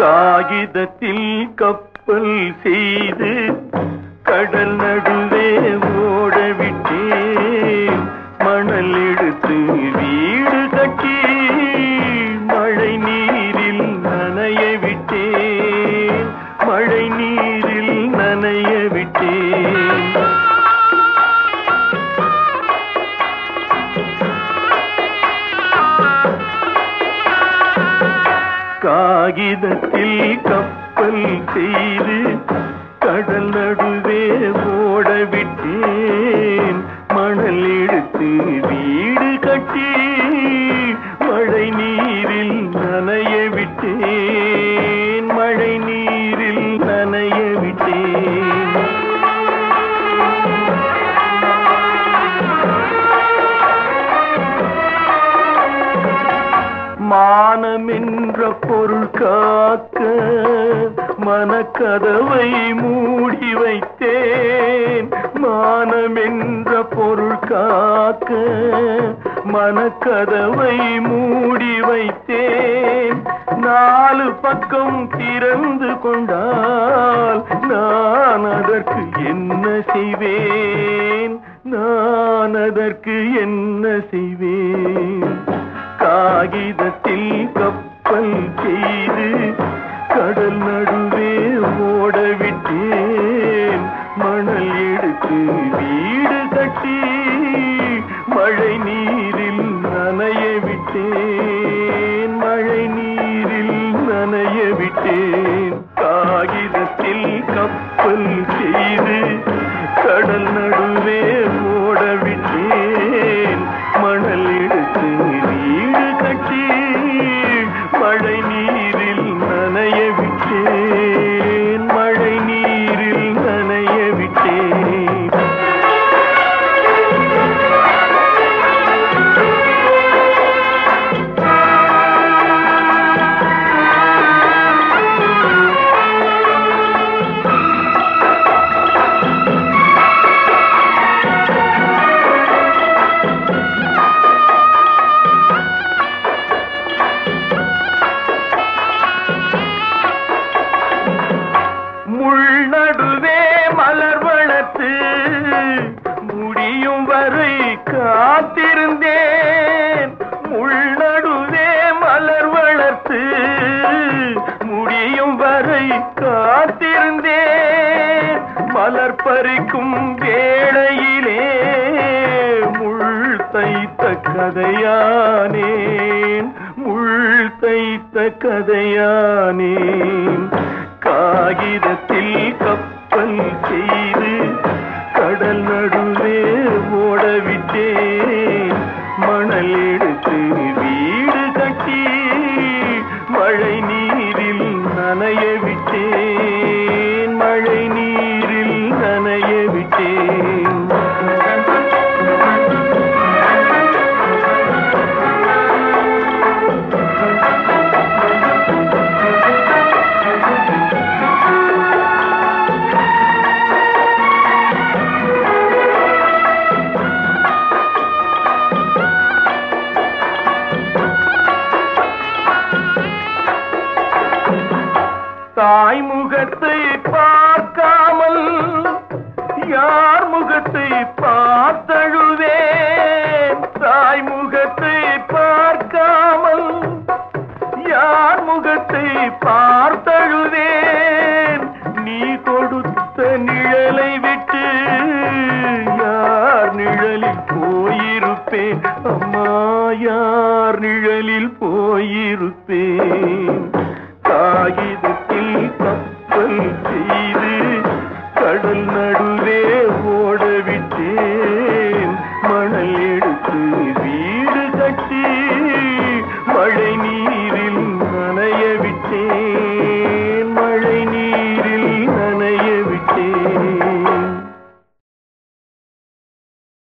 காகிதத்தில் கப்பல் செய்து கடல் நடுவே ஓட விட்டேன் மணல் எடுத்து வீடு கட்டி மழை நீரில் நனைய விட்டேன் மழை நீரில் நனைய விட்டேன் காகிதத்தில் கப்பல் செய்து கடல் நடுவே ஓட விட்டேன் மணல் எடுத்து வீடு கட்டி மழை நீரில் நனைய விட்டேன் மழை நீரில் நனைய விட்டேன் மானமென்ற பொருள் காக்க மனக்கதவை மூடி வைத்தேன் மானமென்ற பொருள் காக்க மனக்கதவை மூடி வைத்தேன் நாலு பக்கம் திறந்து கொண்டால் நான் அதற்கு என்ன செய்வேன் நான் அதற்கு என்ன செய்வேன் காகிதத்தில் கப்பல் செய்து கடல் நடுவே ஓட விட்டேன் மணல் எடுத்து வீடு கட்டி மழை நீரில் நனைய விட்டேன் மழை நீரில் நனைய விட்டேன் காகிதத்தில் கப்பல் செய்து கடல் நடுவே ஓட விட்டேன் மணல் எடுத்து வீடு கட்டி மழை நீரில் நனைய விட்டேன் மழை நீரில் நனைய விட்டேன் முள்நடுவே மலர் வளர்த்து முடியும் வரை காத்திருந்தேன் முள்நடுவே மலர் வளர்த்து முடியும் வரை காத்திருந்தேன் மலர் பறிக்கும் வேளையிலே முள் தைத்த கதையானேன் முள் தைத்த கதையானேன் காகிதத்தில் கப்பல் செய்து கடல் நடுவே ஓட விட்டேன் மணல் எடுத்து வீடு கட்டி மழை நீரில் நனைய விட்டேன் மழை நீரில் நனைய விட்டேன் தாய் முகத்தை பார்க்காமல் யார் முகத்தை பார்த்தழுவேன் தாய் முகத்தை பார்க்காமல் யார் முகத்தை பார்த்தழுவேன் நீ கொடுத்த நிழலை விட்டு யார் நிழலில் போயிருப்பேன் அம்மா யார் நிழலில் போயிருப்பேன் காகிதத்தில் கப்பல் செய்து கடல் நடு